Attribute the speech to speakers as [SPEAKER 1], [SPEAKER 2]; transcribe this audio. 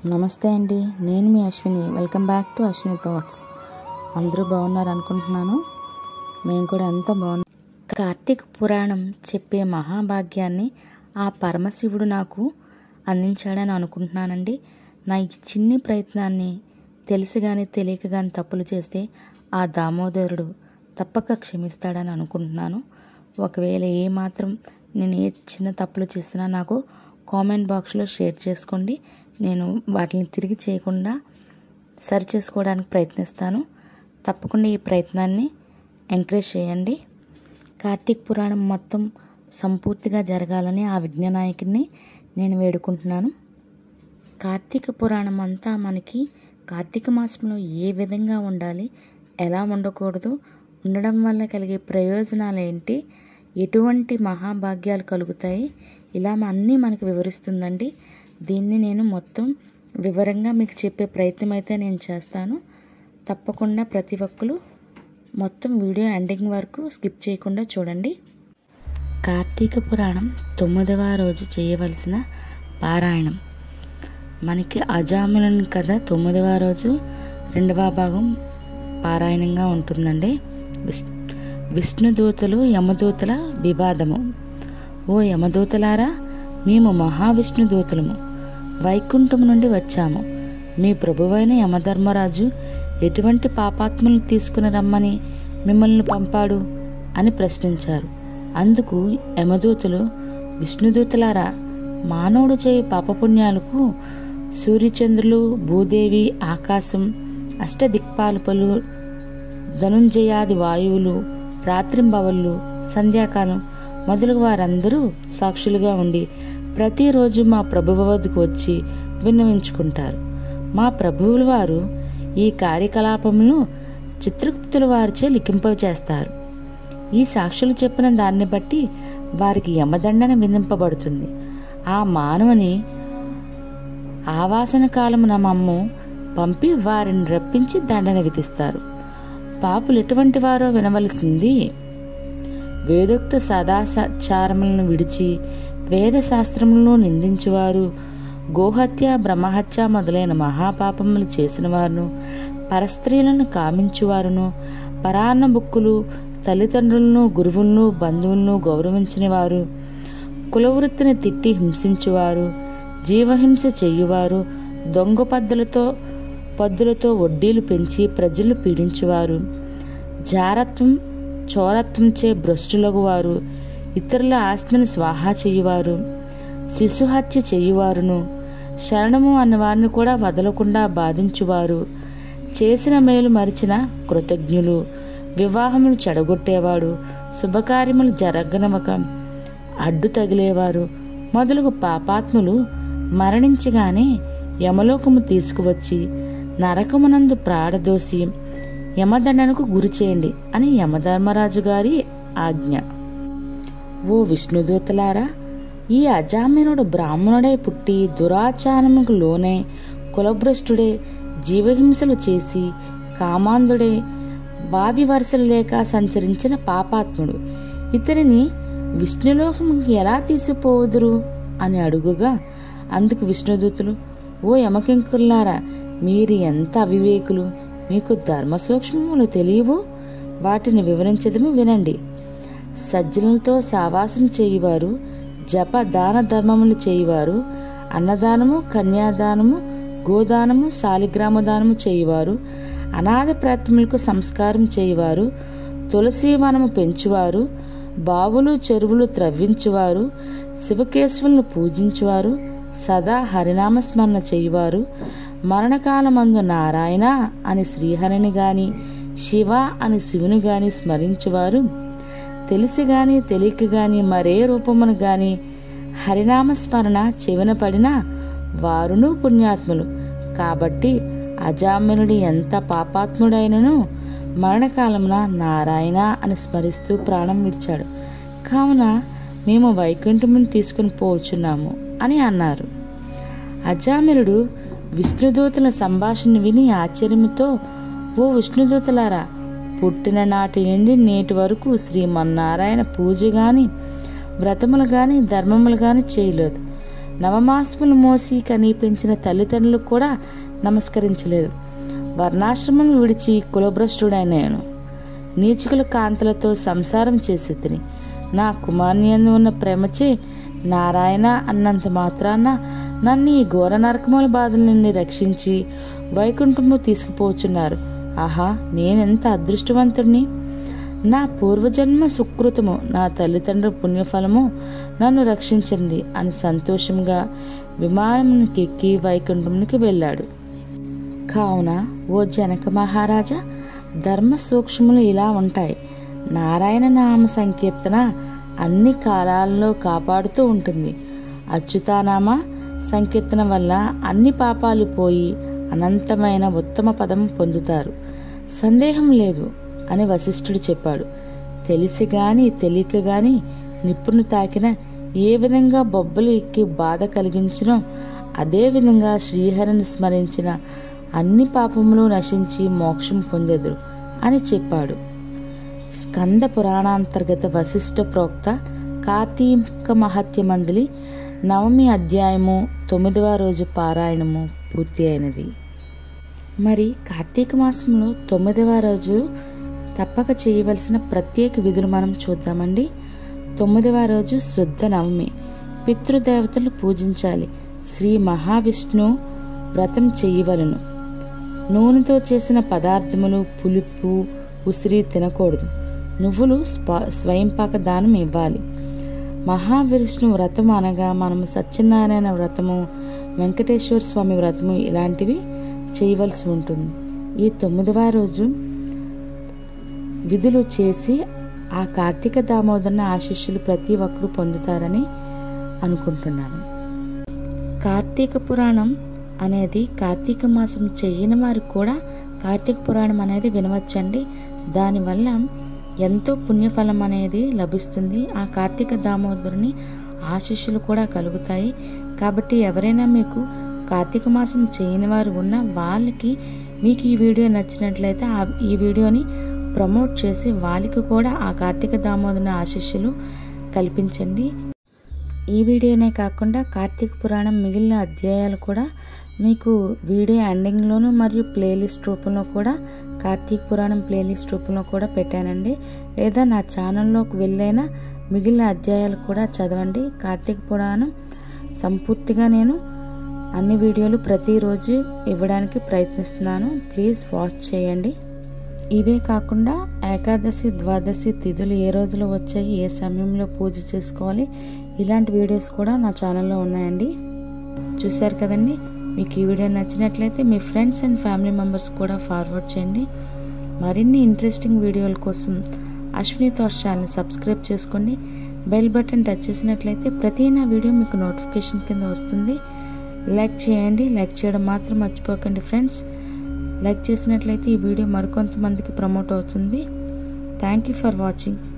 [SPEAKER 1] నమస్తే అండి నేను మీ Ashwini welcome back to Ashwini thoughts అందరూ బాగున్నారు అనుకుంటున్నాను మేము కూడా ఎంతో బాగున్నాం కార్తీక పురాణం చెప్పే మహాభాగ్యాన్ని ఆ పరమశివుడు నాకు అందించాడని అనుకుంటున్నానండి నా ఈ చిన్ని ప్రయత్నాన్ని తెలిసి కానీ తెలియక కానీ తప్పులు చేస్తే ఆ దామోదరుడు తప్పక క్షమిస్తాడని అనుకుంటున్నాను ఒకవేళ ఏ మాత్రం నేను ఏ చిన్న తప్పులు చేసినా నాకు కామెంట్ బాక్స్లో షేర్ చేసుకోండి నేను వాటిని తిరిగి చేయకుండా సరి చేసుకోవడానికి ప్రయత్నిస్తాను తప్పకుండా ఈ ప్రయత్నాన్ని ఎంకరేజ్ చేయండి కార్తీక్ పురాణం మొత్తం సంపూర్తిగా జరగాలని ఆ విజ్ఞానాయకుడిని నేను వేడుకుంటున్నాను కార్తీక పురాణం అంతా మనకి కార్తీక మాసంలో ఏ విధంగా ఉండాలి ఎలా ఉండకూడదు ఉండడం వల్ల కలిగే ప్రయోజనాలు ఏంటి ఎటువంటి మహాభాగ్యాలు కలుగుతాయి ఇలా అన్నీ మనకు వివరిస్తుందండి దీన్ని నేను మొత్తం వివరంగా మీకు చెప్పే ప్రయత్నం అయితే నేను చేస్తాను తప్పకుండా ప్రతి ఒక్కరు మొత్తం వీడియో ఎండింగ్ వరకు స్కిప్ చేయకుండా చూడండి కార్తీక పురాణం తొమ్మిదవ రోజు చేయవలసిన పారాయణం మనకి అజాములను కథ తొమ్మిదవ రోజు రెండవ భాగం పారాయణంగా ఉంటుందండి విష్ విష్ణుదూతలు యమదూతల వివాదము ఓ యమదూతలారా మేము మహావిష్ణుదూతలము వైకుంఠం నుండి వచ్చాము మీ ప్రభువైన యమధర్మరాజు ఎటువంటి పాపాత్మలను తీసుకుని రమ్మని మిమ్మల్ని పంపాడు అని ప్రశ్నించారు అందుకు యమదూతలు విష్ణుదూతలారా మానవుడు చేయి పాపపుణ్యాలకు సూర్యచంద్రులు భూదేవి ఆకాశం అష్టదిక్పాలపలు ధనుంజయాది వాయువులు రాత్రింబవళ్ళు సంధ్యాకాలం మొదలగు వారందరూ సాక్షులుగా ఉండి ప్రతిరోజు మా ప్రభువు వద్దకు వచ్చి విన్నవించుకుంటారు మా ప్రభువుల వారు ఈ కార్యకలాపములను చిత్రగుప్తుల వారిచే లిఖింపచేస్తారు ఈ సాక్షులు చెప్పిన దాన్ని బట్టి వారికి యమదండన విధింపబడుతుంది ఆ మానవుని ఆవాసన కాలమున మమ్ము పంపి వారిని రప్పించి దండన విధిస్తారు పాపులు ఎటువంటి వారో వినవలసింది వేదోక్త సదాచారములను విడిచి వేద శాస్త్రములను నిందించువారు గోహత్య బ్రహ్మహత్య మొదలైన మహాపాపములు చేసిన వారును పరస్త్రీలను కామించువారును పరాన్న బుక్కులు తల్లిదండ్రులను గురువులను బంధువులను గౌరవించిన వారు కులవృత్తిని తిట్టి హింసించువారు జీవహింస చెయ్యువారు దొంగ పద్ధులతో పద్దులతో వడ్డీలు పెంచి ప్రజలు పీడించువారు జారత్వం చోరత్వంచే భ్రష్టులగు వారు ఇతరుల ఆస్తిని స్వాహా చేయువారు శిశుహత్య చేయువారును శరణము అన్నవారిని కూడా వదలకుండా బాధించువారు చేసిన మేలు మరిచిన కృతజ్ఞులు వివాహములు చెడగొట్టేవాడు శుభకార్యములు జరగనవక అడ్డు తగిలేవారు మొదలగు పాపాత్ములు మరణించగానే యమలోకము తీసుకువచ్చి నరకమునందు ప్రాడదోసి యమదండనకు గురి చేయండి అని యమధర్మరాజు గారి ఆజ్ఞ ఓ విష్ణుదూతలారా ఈ అజామినుడు బ్రాహ్మణుడై పుట్టి దురాచారముకు లోనే కులభ్రష్టుడే జీవహింసలు చేసి కామాంధుడే బావి వరుసలు లేక సంచరించిన పాపాత్ముడు ఇతనిని విష్ణులోకముకి ఎలా తీసిపోదురు అని అడుగుగా అందుకు విష్ణుదూతులు ఓ యమకింకుల్లారా మీరు ఎంత అవివేకులు మీకు ధర్మ సూక్ష్మములు తెలియవు వాటిని వివరించదము వినండి సజ్జనులతో సావాసం చేయువారు జప దాన ధర్మములు చేయువారు అన్నదానము కన్యాదానము గోదానము శాలిగ్రామ దానము చేయువారు అనాథ ప్రాథమిలకు సంస్కారం చేయువారు తులసి వనము పెంచువారు బావులు చెరువులు త్రవ్వించువారు శివకేశవులను పూజించువారు సదా హరినామస్మరణ చేయువారు మరణకాలమందు నారాయణ అని శ్రీహరిని గాని శివ అని శివుని గాని స్మరించువారు తెలిసి గాని తెలియక గాని మరే రూపమును గాని హరినామస్మరణ చెవిన పడిన వారును పుణ్యాత్ములు కాబట్టి అజామినుడు ఎంత పాపాత్ముడైనను మరణకాలమున నారాయణ అని స్మరిస్తూ ప్రాణం విడిచాడు కావున మేము వైకుంఠమును తీసుకుని పోవచ్చున్నాము అని అన్నారు అజామినుడు విష్ణుదూతల సంభాషణ విని ఆశ్చర్యంతో ఓ విష్ణుదూతలారా పుట్టిన నాటి నుండి నేటి వరకు శ్రీమన్నారాయణ పూజ గాని వ్రతములు గాని ధర్మములు గాని చేయలేదు నవమాసములు మోసి కని పెంచిన తల్లిదండ్రులు కూడా నమస్కరించలేదు వర్ణాశ్రమం విడిచి కులభ్రష్టుడైనాను నీచుకుల కాంతలతో సంసారం చేసి తిని నా కుమార్ని యందు ఉన్న ప్రేమచే నారాయణ అన్నంత మాత్రాన నన్ను ఈ ఘోర నరకముల బాధల నుండి రక్షించి వైకుంఠము తీసుకుపోచున్నారు ఆహా నేనెంత అదృష్టవంతుడిని నా పూర్వజన్మ సుకృతము నా తల్లిదండ్రుల పుణ్యఫలము నన్ను రక్షించింది అని సంతోషంగా విమానమునికి ఎక్కి వైకుంఠమునికి వెళ్ళాడు కావున ఓ జనక మహారాజా ధర్మ సూక్ష్మములు ఇలా ఉంటాయి నారాయణ నామ సంకీర్తన అన్ని కాలాలలో కాపాడుతూ ఉంటుంది అచ్యుతానామ సంకీర్తన వల్ల అన్ని పాపాలు పోయి అనంతమైన ఉత్తమ పదం పొందుతారు సందేహం లేదు అని వశిష్ఠుడు చెప్పాడు తెలిసి గాని తెలియక గాని నిప్పును తాకిన ఏ విధంగా బొబ్బలు ఎక్కి బాధ కలిగించినో అదే విధంగా శ్రీహరిని స్మరించిన అన్ని పాపములు నశించి మోక్షం పొందెదురు అని చెప్పాడు స్కంద పురాణాంతర్గత వశిష్ఠ ప్రోక్త కార్తీక మహత్య మందిలి నవమి అధ్యాయము తొమ్మిదవ రోజు పారాయణము పూర్తి అయినది మరి కార్తీక మాసంలో తొమ్మిదవ రోజు తప్పక చేయవలసిన ప్రత్యేక విధులు మనం చూద్దామండి తొమ్మిదవ రోజు శుద్ధ నవమి పితృదేవతలు పూజించాలి శ్రీ మహావిష్ణు వ్రతం చేయవలను నూనెతో చేసిన పదార్థములు పులుపు ఉసిరి తినకూడదు నువ్వులు స్పా స్వయంపాక దానం ఇవ్వాలి మహావిష్ణు వ్రతం అనగా మనము సత్యనారాయణ వ్రతము వెంకటేశ్వర స్వామి వ్రతము ఇలాంటివి చేయవలసి ఉంటుంది ఈ తొమ్మిదవ రోజు విధులు చేసి ఆ కార్తీక దామోదరుని ఆశీస్సులు ప్రతి ఒక్కరూ పొందుతారని అనుకుంటున్నాను కార్తీక పురాణం అనేది కార్తీక మాసం చేయని వారికి కూడా కార్తీక పురాణం అనేది వినవచ్చండి దానివల్ల ఎంతో పుణ్యఫలం అనేది లభిస్తుంది ఆ కార్తీక దామోదరుని ఆశీస్సులు కూడా కలుగుతాయి కాబట్టి ఎవరైనా మీకు కార్తీక మాసం చేయని వారు ఉన్న వాళ్ళకి మీకు ఈ వీడియో నచ్చినట్లయితే ఆ ఈ వీడియోని ప్రమోట్ చేసి వాళ్ళకి కూడా ఆ కార్తీక దామోదరుని ఆశీస్సులు కల్పించండి ఈ వీడియోనే కాకుండా కార్తీక పురాణం మిగిలిన అధ్యాయాలు కూడా మీకు వీడియో ఎండింగ్లోను మరియు ప్లేలిస్ట్ రూపంలో కూడా కార్తీక పురాణం ప్లేలిస్ట్ రూపంలో కూడా పెట్టానండి లేదా నా ఛానల్లోకి వెళ్ళైనా మిగిలిన అధ్యాయాలు కూడా చదవండి కార్తీక పురాణం సంపూర్తిగా నేను అన్ని వీడియోలు ప్రతిరోజు ఇవ్వడానికి ప్రయత్నిస్తున్నాను ప్లీజ్ వాచ్ చేయండి ఇవే కాకుండా ఏకాదశి ద్వాదశి తిథులు ఏ రోజులో వచ్చాయి ఏ సమయంలో పూజ చేసుకోవాలి ఇలాంటి వీడియోస్ కూడా నా ఛానల్లో ఉన్నాయండి చూశారు కదండి మీకు ఈ వీడియో నచ్చినట్లయితే మీ ఫ్రెండ్స్ అండ్ ఫ్యామిలీ మెంబర్స్ కూడా ఫార్వర్డ్ చేయండి మరిన్ని ఇంట్రెస్టింగ్ వీడియోల కోసం అశ్విని థాట్స్ ఛానల్ని సబ్స్క్రైబ్ చేసుకోండి బెల్ బటన్ టచ్ చేసినట్లయితే ప్రతి నా వీడియో మీకు నోటిఫికేషన్ కింద వస్తుంది లైక్ చేయండి లైక్ చేయడం మాత్రం మర్చిపోకండి ఫ్రెండ్స్ లైక్ చేసినట్లయితే ఈ వీడియో మరికొంతమందికి ప్రమోట్ అవుతుంది థ్యాంక్ యూ ఫర్ వాచింగ్